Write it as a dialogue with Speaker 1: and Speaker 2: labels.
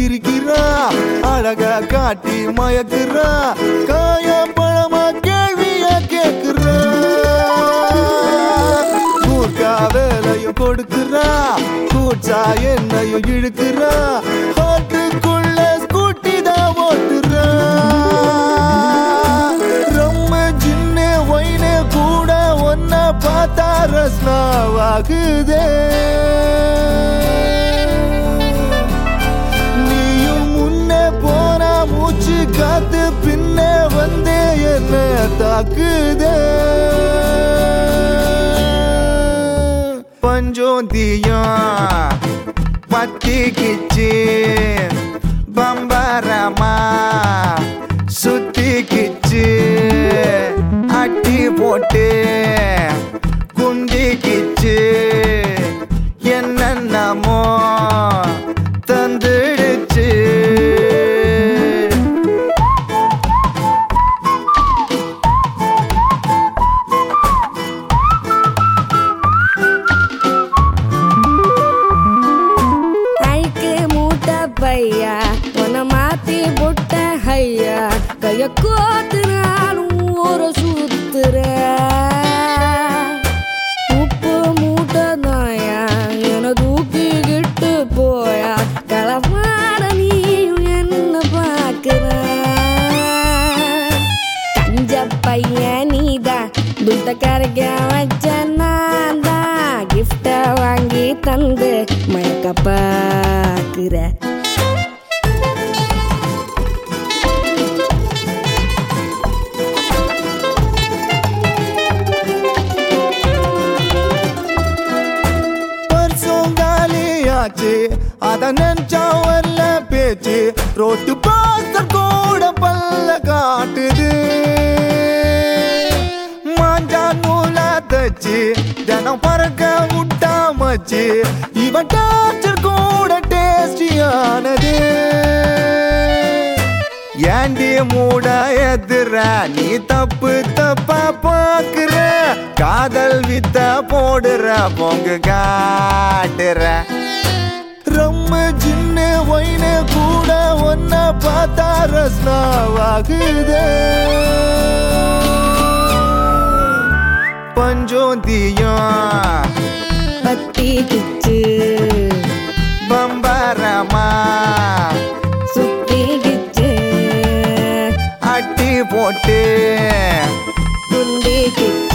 Speaker 1: சிரிக்கிறா அழகா காட்டி மயக்குறா காய பழமா கேள்வியா கேக்குறா கூர்க்கா வேலையும் கொடுக்குறா கூச்சா என்னையும் இழுக்கிறா ஹாட்டுக்குள்ள ஸ்கூட்டி தான் ஓட்டுறா ரொம்ப சின்ன ஒயினு கூட ஒன்ன பார்த்தா ரஸ்னாவாகுதே நீயும் முன்னே போனா மூச்சு காத்து பின்னே வந்தே என்ன தாக்குதே பஞ்சோந்தியம் பத்திக்கிச்சு பம்பரமா சுத்திக்கிச்சு அட்டி போட்டு குண்டிக்கிச்சு என்னென்னமோ தந்துடுச்சு
Speaker 2: அழுக்கு மூட்டை பையா உன்னை மாத்தி புட்ட ஐயா கைய கோத்துனாலும் ஊரை சுத்துற உப்பு மூட்டை தாயா என தூக்கிக்கிட்டு போயா களப்பாட நீயும் என்ன பார்க்கிற கஞ்ச பையன் நீதான் துட்ட கரைக்க வச்ச நான் தான் கிஃப்ட வாங்கி தந்து மயக்க பாக்குற
Speaker 1: பர்சம் காலியாச்சு அத நினைச்சா வரல பேச்சு ரோட்டு பாஸ்டர் கூட பல்ல காட்டுது மாஞ்சா நூல தச்சு தினம் பறக்க விட்டா மச்சு இவன் டார்ச்சர் கூட டேஸ்டியானது ஏண்டி மூட எதிர நீ தப்பு தப்பா பாக்குற காதல் வித்த போடுற பொங்கு காட்டுற ரொம்ப சின்ன ஒயினு கூட ஒன்ன பார்த்தா ரஸ்னாவாகுதே பஞ்சோந்தியம்
Speaker 2: பத்தி கிச்சு
Speaker 1: பம்பரமா
Speaker 2: சுத்தி கிச்சு
Speaker 1: அட்டி போட்டு
Speaker 2: குண்டி கிச்சு